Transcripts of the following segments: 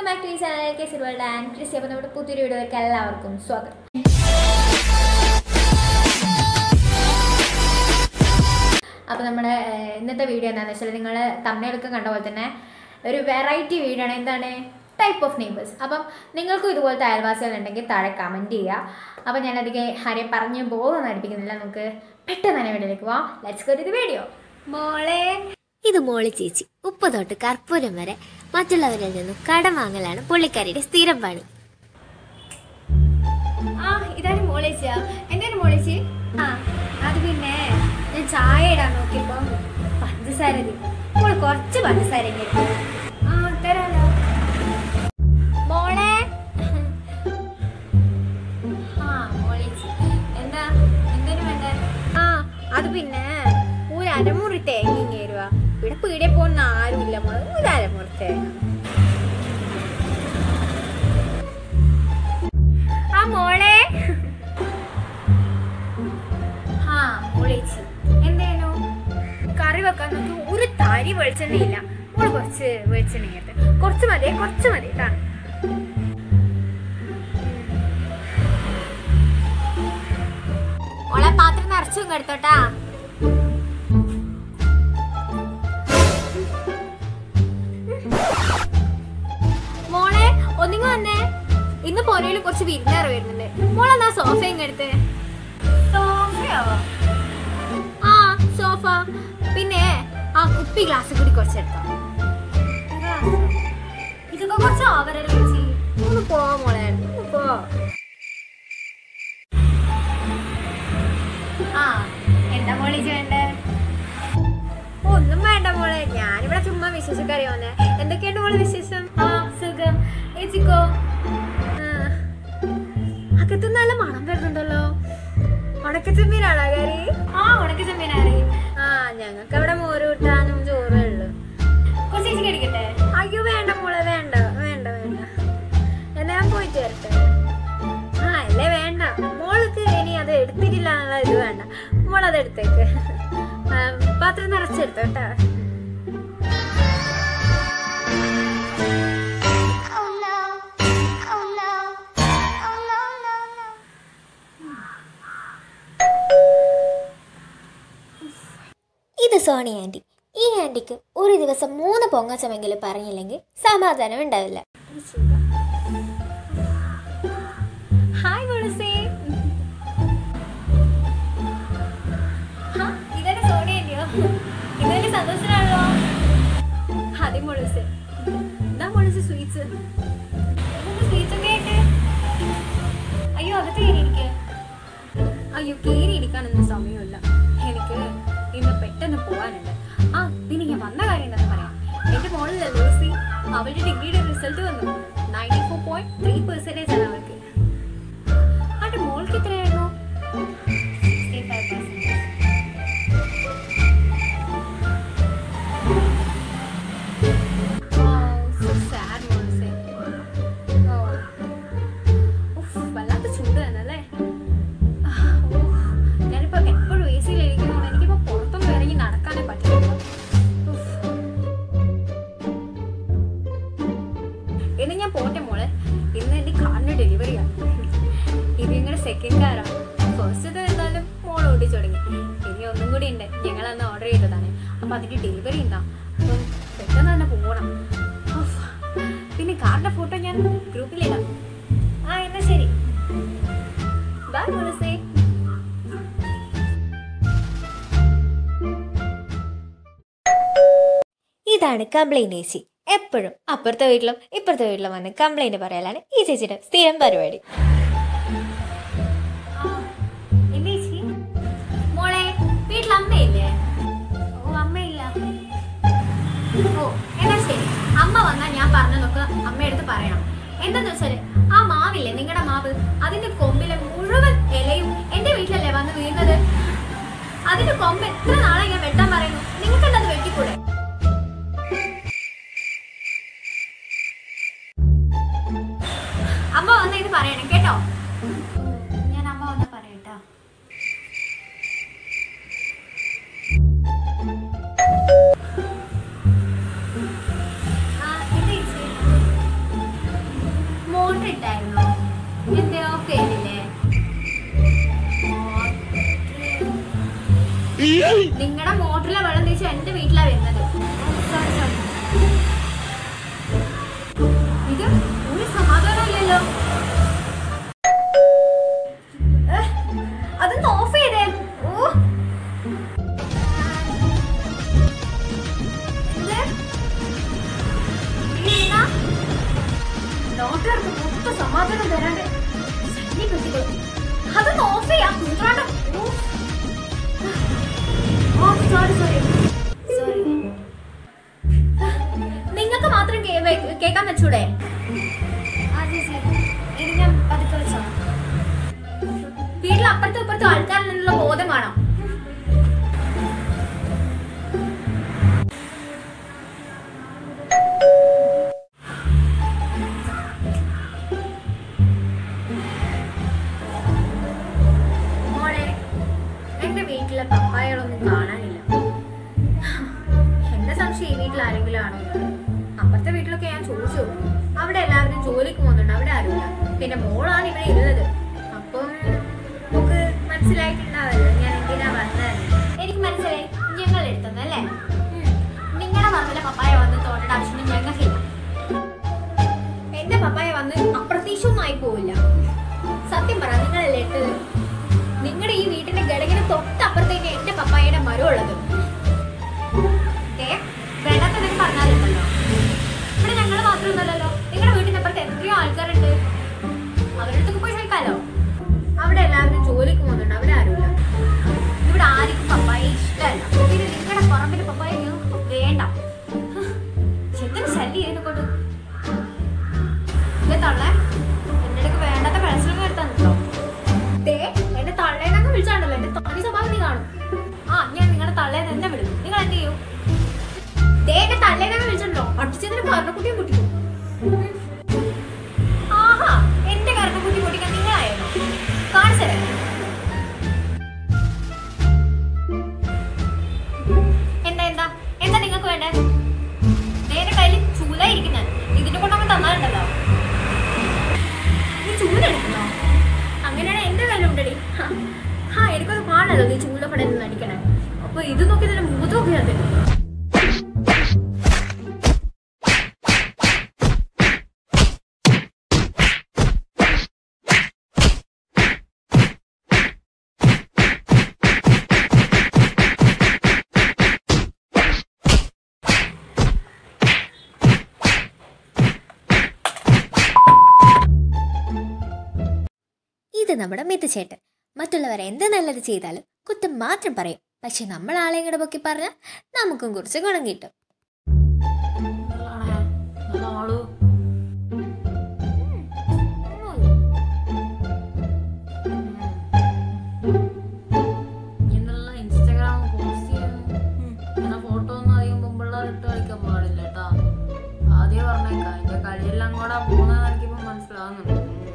Back to ഈ ചാനലിലേക്ക് സിൽവേൾഡ് and Christy അപ്പോൾ നമ്മുടെ പുതിയൊരു വീഡിയോയിലേക്ക് എല്ലാവർക്കും സ്വാഗതം അപ്പോൾ നമ്മുടെ ഏഹ്, ഇന്നത്തെ വീഡിയോ എന്താണെന്ന് വെച്ചാൽ നിങ്ങൾ തമിഴിലൊക്കെ കണ്ട പോലെ തന്നെ ഒരു വെറൈറ്റി വീഡിയോ ആണ് എന്താണ് ടൈപ്പ് ഓഫ് നെയ്ബേഴ്സ് അപ്പം നിങ്ങൾക്കും ഇതുപോലത്തെ അയൽവാസികളുണ്ടെങ്കിൽ താഴെ കമൻറ്റ് ചെയ്യുക അപ്പം ഞാനധികം ആരെയും പറഞ്ഞു പോകുന്ന അടുപ്പിക്കുന്നില്ല നമുക്ക് പെട്ടെന്ന് തന്നെ വീഡിയോയിലേക്ക് പോവാം ലെറ്റ്സ് ഗോ ഇത് വീഡിയോ മോളെ ഇത് മോളി ചേച്ചി ഉപ്പ് തൊട്ട് കർപ്പൂരം വരെ മറ്റുള്ളവരിൽ നിന്നും കടം വാങ്ങലാണ് പുള്ളിക്കാരിയുടെ സ്ഥിരം പണി ആ ഇതാണ് മോളേച്ചിയാ എന്താണ് മോളേച്ചി ആ അത് പിന്നെ ഞാൻ ചായ ഇടാൻ നോക്കിയപ്പോ പഞ്ചസാര തരും മോള് കുറച്ച് പഞ്ചസാര ഇങ്ങ് എടുക്ക്. ആ തരാലോ മോളെ ആ മോളേച്ചി എന്താ എന്തിനു വേണ്ടേ ആ അത് പിന്നെ ഒരു അരമുറി തേങ്ങ ഇങ്ങ് തരുവാ ഇവിടെ പീടെ പോകുന്ന ആരുമില്ല മോളെ ഒരു അരമുറി തേങ്ങ ആ മോളെ ആ മോളേച്ചി എന്തേനു കറി വെക്കാൻ നോക്കി ഒരു തരി വെളിച്ചെണ്ണയില്ല മോള് കുറച്ച് വെളിച്ചെണ്ണ ഇങ്ങോട്ട് കുറച്ച് മതി കുറച്ച് മതി കേട്ടാ മോളെ പാത്രം നിറച്ചും എടുത്തോട്ടാ മോളെ ഒന്നിങ്ങ വന്നേ ഇന്ന് പൊരയിൽ കുറച്ച് വിരുന്നേറ് വരുന്നുണ്ട് മോളെന്നാ സോഫ ഇങ്ങെടുത്ത് സോഫയോ ആ സോഫ പിന്നെ ആ കുപ്പി ഗ്ലാസ് കൂടി കുറച്ചെടുത്തോ ഇതൊക്കെ കുറച്ച് ഓവറല്ലേ ചേച്ചി ഒന്ന് പോ മോളെ ഒന്ന് പോ ആ എന്താ മോളി ചെയ്യണ്ടേ ഒന്നും വേണ്ട മോളെ ഞാനിവിടെ ചുമ്മാ വിശേഷക്കാരി വന്നേ എന്തൊക്കെയുണ്ട് മോളെ വിശേഷം ആ സുഖം ഏച്ചിക്കോ ആ. അകത്ത് നല്ല മണം വരുന്നുണ്ടല്ലോ ഉണക്കച്ചെമ്മീനാണോ കറി ആ ഉണക്കച്ചെമ്മീനാറി ആ ഞങ്ങൾക്ക് അവിടെ മോര് കൂട്ടാനും ചോറേ ഉള്ളു കുറച്ച് ചേച്ചി കടിക്കട്ടെ അയ്യോ വേണ്ട മോളെ വേണ്ട വേണ്ട വേണ്ട എന്നാ ഞാൻ പോയിട്ട് വരട്ടെ ആ അല്ലേ വേണ്ട മോൾക്ക് ഇനി അത് എടുത്തിട്ടില്ല എന്നുള്ള ഇത് വേണ്ട മോൾ അത് എടുത്തേക്ക് ആ, പാത്രം നിറച്ചെടുത്തോ കേട്ടോ ഇത് സോണി ആൻറ്റി ഈ ആൻറ്റിക്ക് ഒരു ദിവസം മൂന്ന് പൊങ്ങച്ചമെങ്കിലും പറഞ്ഞില്ലെങ്കിൽ സമാധാനം ഉണ്ടാവില്ല ഹായ് മുളുസേ ഇതൊരു സോണിയല്ലയോ ഇതൊരു സന്തോഷമാണല്ലോ അതെ മുളുസേ എന്താ മുളുസ് സ്വീറ്റ്സ് സ്വീറ്റ്സ് ഒക്കെ ആയിട്ട് അയ്യോ അകത്ത് കയറിയിരിക്കെ അയ്യോ കയറിയിരിക്കാനൊന്നും സമയമില്ല എനിക്ക് ഇന്ന് പെട്ടെന്ന് പോകാനുണ്ട് ആ പിന്നെ ഞാൻ വന്ന കാര്യം എന്താണെന്ന് പറയാം എന്റെ മോളിലെ ലൂസി അവളുടെ ഡിഗ്രിയുടെ റിസൾട്ട് വന്നു ninety four point three percentage ആണ് അവൾക്ക് അവന്റെ മോൾക്ക് എത്രയായിരുന്നു 65%. Oh, so sad, മോൾസേ. Oh. ഉഫ്, വല്ലാത്ത ചൂട് തന്നെ അല്ലേ ആ, ഓ, ഞാനിപ്പോ എപ്പോഴും എ സിയിലിരിക്കുന്നതുകൊണ്ട് എനിക്കിപ്പോ പുറത്തൊന്നും ഇറങ്ങി നടക്കാനേ പറ്റില്ല ഉഫ്. ഇന്ന് ഞാൻ പോട്ടെ മോളെ ഇന്ന് എന്റെ കാറിന് ഡെലിവറിയാ ഇത് ഞങ്ങളുടെ സെക്കൻഡ് കാറാണ് ഫസ്റ്റ് എന്തായാലും മോൾ ഓടിച്ചു തുടങ്ങി ഇനി ഒന്നും കൂടി ഉണ്ട് ഞങ്ങൾ അന്ന് ഓർഡർ ചെയ്തതാണ് അപ്പൊ അതിന്റെ ഡെലിവറി ഉണ്ടാ അപ്പം പെട്ടെന്ന് തന്നെ പോകണം ഉഫ്. പിന്നെ കാറിന്റെ ഫോട്ടോ ഞാൻ ഗ്രൂപ്പിലിടാം ആ എന്നാ ശരി ബൈ മുളസേ ഇതാണ് കംപ്ലൈൻറ്റ് ചേച്ചി എപ്പോഴും അപ്പുറത്തെ വീട്ടിലും ഇപ്പുറത്തെ വീട്ടിലും വന്ന് കംപ്ലൈൻറ്റ് പറയലാണ് ഈ ചേച്ചിയുടെ സ്ഥിരം പരിപാടി എന്തേ ചേച്ചി മോളെ വീട്ടിൽ അമ്മയില്ലേ ഓ അമ്മയില്ല ഓ എന്നാ ശരി അമ്മ വന്നാ ഞാൻ പറഞ്ഞതൊക്കെ അമ്മയടുത്ത് പറയണം എന്താന്ന് വെച്ചാല് ആ മാവില്ലേ നിങ്ങളുടെ മാവ് അതിന്റെ കൊമ്പിലെ മുഴുവൻ ഇലയും എന്റെ വീട്ടിലല്ലേ വന്ന് വീഴുന്നത് അതിന്റെ കൊമ്പ് എത്ര നാളെ ഞാൻ വെട്ടാൻ പറയുന്നു നിങ്ങൾക്ക് എന്താ അത് വെട്ടിക്കൂടെ അമ്മ വന്ന ഇത് പറയണം കേട്ടോ ഞാൻ അമ്മ വന്ന് പറയട്ടോ ആ, ഇത് ചേച്ചി. ഇട്ടായിരുന്നോ എന്തേ ഓഫ് ചെയ്തില്ലേ നിങ്ങളുടെ മോട്ടറിലെ വെള്ളം തിരിച്ച് എന്റെ വീട്ടിലാ വരുന്നത് സോറി സോറി ഇത് ഒരു സമാധാനമില്ലല്ലോ ഏഹ്, അതൊന്ന് ഓഫ് ചെയ്തേ ഓ എന്ത്? വീണ? ഡോക്ടർക്ക് മൊത്തം സമാധാനം തരാണ്ട് ശല്യപ്പെടുത്തിക്കോ അതൊന്ന് ഓഫ് ചെയ്യാം കൂത്രാണ്ടം ഓ സോറി സോറി സോറി നിങ്ങൾക്ക് മാത്രം കേ- വെ- കേൾക്കാൻ പറ്റൂടെ ഇനി ഞാൻ പതുക്കെ വെച്ചോ വീട്ടിൽ അപ്പുറത്തും ഇപ്പുറത്തും ആൾക്കാരിലുള്ള ബോധം വേണം മോളെ എന്റെ വീട്ടിലെ പപ്പായകളൊന്നും കാണാനില്ല എന്റെ സംശയം ഈ വീട്ടിൽ ആരെങ്കിലും ആണോ എന്ന്. അപ്പുറത്തെ വീട്ടിലൊക്കെ ഞാൻ ചോദിച്ചു നോക്കി അവിടെ എല്ലാവരും ജോലിക്ക് പോകുന്നുണ്ട് അവിടെ ആരുമില്ല പിന്നെ മോളാണ് ഇവിടെ ഇരുന്നത് അപ്പം നമുക്ക് മനസ്സിലായിട്ടുണ്ടാവല്ലോ ഞാൻ എന്തിനാ വന്നത് എനിക്ക് മനസ്സിലായി ഞങ്ങൾ എടുത്തതല്ലേ നിങ്ങളുടെ പറമ്പിലെ പപ്പായ വന്ന് തോട്ടേണ്ട ആവശ്യമൊന്നും ഞങ്ങൾക്കില്ല എന്റെ പപ്പായ വന്ന് അപ്രതീക്ഷിതമായി പോവില്ല സത്യം പറ നിങ്ങളല്ലേ എടുത്തത് നിങ്ങളുടെ ഈ വീട്ടിന്റെ ഘടകന് തൊട്ടപ്പുറത്തേക്ക് എന്റെ പപ്പായയുടെ മരം ഉള്ളത് ദേ, വേണ്ടാത്തതൊക്കെ പറഞ്ഞാലുണ്ടല്ലോ ഇവിടെ ഞങ്ങൾ മാത്രമൊന്നുമല്ലല്ലോ നിങ്ങളുടെ വീട്ടിന്റെ അപ്പുറത്ത് എത്രയോ ആൾക്കാരുണ്ട് അവരുടെ അടുത്തൊക്കെ പോയി ചോദിക്കാലോ അവിടെ എല്ലാവരും ജോലിക്ക് പോകുന്നുണ്ട് അവിടെ ആരുമില്ല ഇവിടെ ആർക്കും പപ്പായ ഇഷ്ടമല്ല പിന്നെ നിങ്ങളുടെ പറമ്പിന്റെ പപ്പായ ഞങ്ങൾക്ക് വേണ്ട ചെന്തൊരു ശല്യം ഇതിനെ കൊണ്ട് ഇതേ തള്ളേ എന്റെ അടുക്ക് വേണ്ടാത്ത വെളച്ചിലും വരുത്താൻ കേട്ടോ ദേ എന്റെ തള്ളേന്നങ്ങ് വിളിച്ചാണ്ടല്ലോ എന്റെ തള്ളി സ്വഭാവം നീ കാണും ആ ഞാൻ നിങ്ങളുടെ തള്ളേന്ന് എന്നെ വിളിക്കും നിങ്ങൾ എന്ത് ചെയ്യും ദേ എന്റെ തള്ളേന്നങ്ങ് വിളിച്ചിട്ടുണ്ടോ അടിച്ചതിന് കരണക്കുട്ടിയും പൊട്ടിക്കും ആഹാ എന്റെ കരണക്കുട്ടി പൊട്ടിക്കാൻ നിങ്ങളായിരുന്നു കാണിച്ചു തരാം എന്താ എന്താ എന്താ നിങ്ങൾക്ക് വേണ്ടേ നേരെ കയ്യിൽ ചൂല ഇരിക്കുന്നത് ഇതിന്റെ കൊണ്ടങ്ങ് തന്നാലുണ്ടല്ലോ നീ ചൂല എടുക്കുന്നോ അങ്ങനെയാണ് എന്റെ കയ്യിലുണ്ടടി ഹാ, ഹാ എനിക്കത് കാണല്ലോ നീ ചൂല കടയിൽ അടിക്കണേ അപ്പൊ ഇത് നോക്കി ഇതിന്റെ മൂത്രമൊക്കെ ഞാൻ തരും ഇത് നമ്മുടെ മിത്തുചേട്ടൻ മറ്റുള്ളവർ എന്ത് നല്ലത് ചെയ്താലും കുറ്റം മാത്രം പറയും പക്ഷെ നമ്മൾ ആളെയും കൂടെ പൊക്കി പറഞ്ഞാൽ നമുക്കും കുറച്ച് ഗുണം കിട്ടും ഇൻസ്റ്റാഗ്രാം പോസ്റ്റ് ചെയ്യാൻ അങ്ങനെ ഫോട്ടോ ഒന്നും അധികം മുമ്പുള്ളവർ ഇട്ട് കളിക്കാൻ പാടില്ല കേട്ടാ ആദ്യം പറഞ്ഞേക്കാം അതിന്റെ കളിയെല്ലാം കൂടെ പോകുന്ന കളിക്കുമ്പോ മനസ്സിലാവുന്നുണ്ട്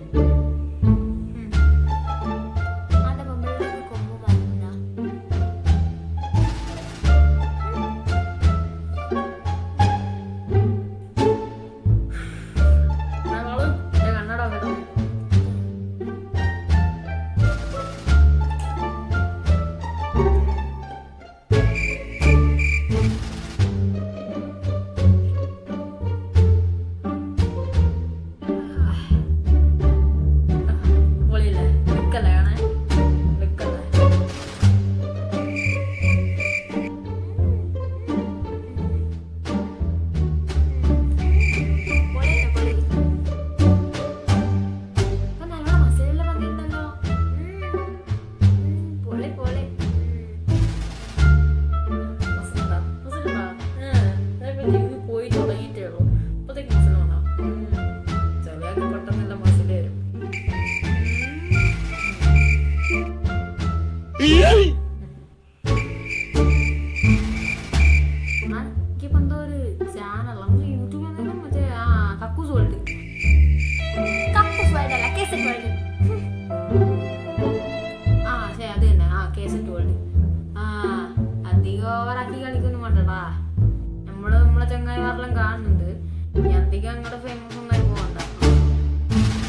കണ്ണട കേട്ടോ പൊളിയില്ലേ നിക്കല്ലേ കാണാൻ നിക്കല്ലേ ഇപ്പൊ നല്ലോണം മസിലെല്ലാം വന്നിട്ടുണ്ടല്ലോ പൊളി പൊളി മസിലുണ്ടാ? മസിലുണ്ടാ? ഏ, ഇതിപ്പോ ജിമ്മിൽ പോയി തുടങ്ങിയിട്ടേ ഉള്ളൂ. അപ്പത്തേക്ക് മസിൽ വന്നോ? ഉം. ചെറിയാൾക്ക് പെട്ടെന്നല്ല മസില് വരും. ആ, എനിക്കിപ്പോ എന്തോ ഒരു ചാനൽ നമുക്ക് യൂട്യൂബിൽ എന്തെങ്കിലും മറ്റേ ആ കക്കൂസ് വേൾഡ് കപ്പൂസ് വേൾഡ് അല്ല കേസറ്റ് വേൾഡ് ആ ശരി അത് തന്നെ ആ കേസറ്റ് വേൾഡ് ആ അധികം ഓവറാക്കി കളിക്കൊന്നും വേണ്ടടാ നമ്മള് നമ്മളെ ചങ്ങായിമാരെല്ലാം കാണുന്നുണ്ട് ഇനി അധികം അങ്ങോട്ട് ഫേമസ് ഒന്നായി പോകണ്ട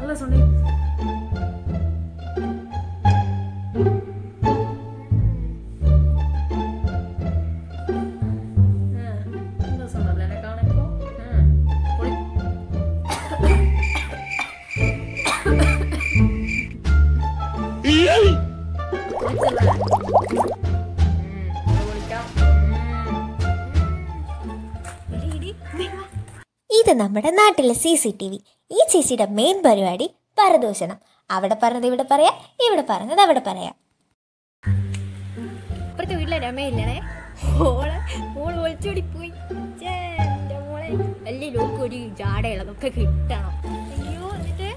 നല്ല രസമുണ്ട് നല്ല രസമുണ്ടല്ലേ എന്നെ കാണാനിപ്പോ ഉം. പൊളി. പൊളിച്ചല്ലേ? ഉം, ഇത് പൊളിക്കാം. ഉം. ഇത് നമ്മുടെ നാട്ടിലെ സി സി ടി വി ഈ ചേച്ചിയുടെ മെയിൻ പരിപാടി പരദൂഷണം അവിടെ പറഞ്ഞത് ഇവിടെ പറയാം ഇവിടെ പറഞ്ഞത് അവിടെ പറയാം ഇപ്പുറത്തെ വീട്ടിലെ രമയില്ലേ ഓളെ ഓള് ഒളിച്ചോടി പോയി ഛേ, എൻ്റെ മോളെ വലിയ ലോക്ക് ഒരു ജാടയുള്ളതൊക്കെ കിട്ടണം അയ്യോ എന്നിട്ട്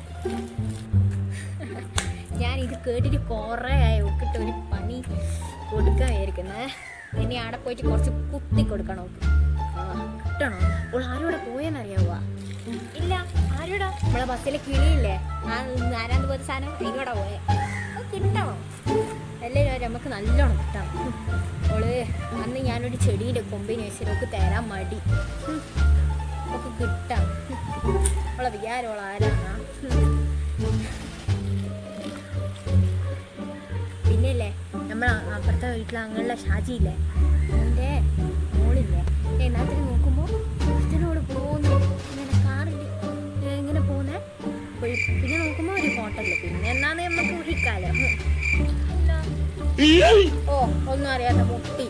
ഞാൻ ഇത് കേട്ടിട്ട് കുറേ ആയി ഒക്കിട്ട് ഒരു പണി കൊടുക്കാൻ വിചാരിക്കുന്നത് ഇനി അവിടെ പോയിട്ട് കുറച്ച് കുത്തി കൊടുക്കണം ഓക്ക്. ആ കിട്ടണോ ഓൾ ആരോടെ പോയെന്നറിയാവുക ഇല്ല ആരോടാ നമ്മളെ ബസ്സിലെ കിളിയില്ലേ ആ ആരാന്ന് പോയ സാധനം അതിനോടാ പോയെ അത് കിട്ടണം എല്ലാവരും നമുക്ക് നല്ലോണം കിട്ടണം ഉം. ഓള് അന്ന് ഞാനൊരു ചെടിയുടെ കൊമ്പിന് വെച്ചിട്ട് ഓക്ക് തരാൻ മടി ഉം. ഓക്ക് കിട്ടാം ഉം. ഓളെ വിചാരം ഓൾ ആരാന്നാ ഉം. പിന്നെയല്ലേ നമ്മൾ അപ്പുറത്തെ വീട്ടിലെ അങ്ങനെയുള്ള ഷാജി ഇല്ലേ അവൻ്റെ മോളില്ലേ എന്നാത്തിന് നോക്കുമ്പോൾ ഒരുത്തനോട് പോകുന്നു ഇങ്ങനെ കാറിൽ ഇങ്ങനെ പോകുന്നേ പിന്നെ നോക്കുമ്പോൾ ഒരു ഹോട്ടലിൽ പിന്നെ എന്നാന്ന് നമുക്ക് ഊഹിക്കാലോ ഓ ഒന്നും അറിയാത്ത പൊട്ടി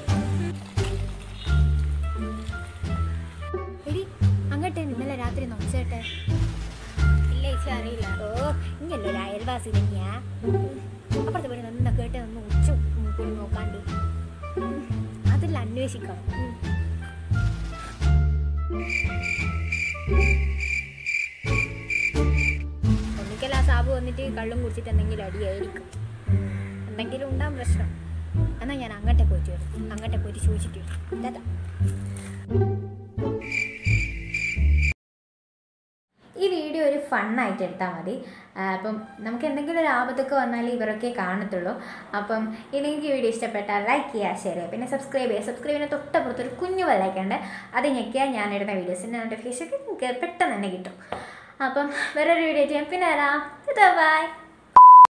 എടി അങ്ങോട്ടേ ഇന്നലെ രാത്രി നോച്ചേട്ടെ ഇല്ല ചേച്ചി അറിയില്ല ഓ ഇങ്ങനല്ലോ ഒരു അയൽവാസി തന്നെയാ അപ്പുറത്തെ വീട് നിന്ന് കേട്ട് നിന്ന് ഉച്ച കൂടി നോക്കാണ്ട് ഉം. അതിൽ അന്വേഷിക്കണം ഉം. ഒന്നിക്കൽ ആ സാബ് വന്നിട്ട് കള്ളും കുടിച്ചിട്ട് എന്തെങ്കിലും അടിയായിരിക്കും എന്തെങ്കിലും ഉണ്ടാകും പ്രശ്നം എന്നാൽ ഞാൻ അങ്ങോട്ടേ പോയിട്ട് വരും അങ്ങോട്ടേ പോയിട്ട് ചോദിച്ചിട്ട് വരും ടാറ്റാ. ഈ വീഡിയോ ഒരു ഫണ്ണായിട്ട് എടുത്താൽ മതി ആ, അപ്പം നമുക്ക് എന്തെങ്കിലും ഒരു ആപത്തൊക്കെ വന്നാൽ ഇവരൊക്കെ കാണത്തുള്ളൂ അപ്പം ഈ നിങ്ങൾക്ക് ഈ വീഡിയോ ഇഷ്ടപ്പെട്ടാൽ ലൈക്ക് ചെയ്യുക ഷെയർ ചെയ്യുക പിന്നെ സബ്സ്ക്രൈബ് ചെയ്യുക സബ്സ്ക്രൈബിന് തൊട്ടപ്പുറത്ത് ഒരു കുഞ്ഞു വെള്ളയ്ക്കുണ്ട് അത് ഞെക്കിയാൽ ഞാൻ ഇടുന്ന വീഡിയോസിൻ്റെ നോട്ടിഫിക്കേഷൻ നിങ്ങൾക്ക് പെട്ടെന്ന് തന്നെ കിട്ടും അപ്പം വേറൊരു വീഡിയോ ചെയ്യാം പിന്നെ വരാം ബൈ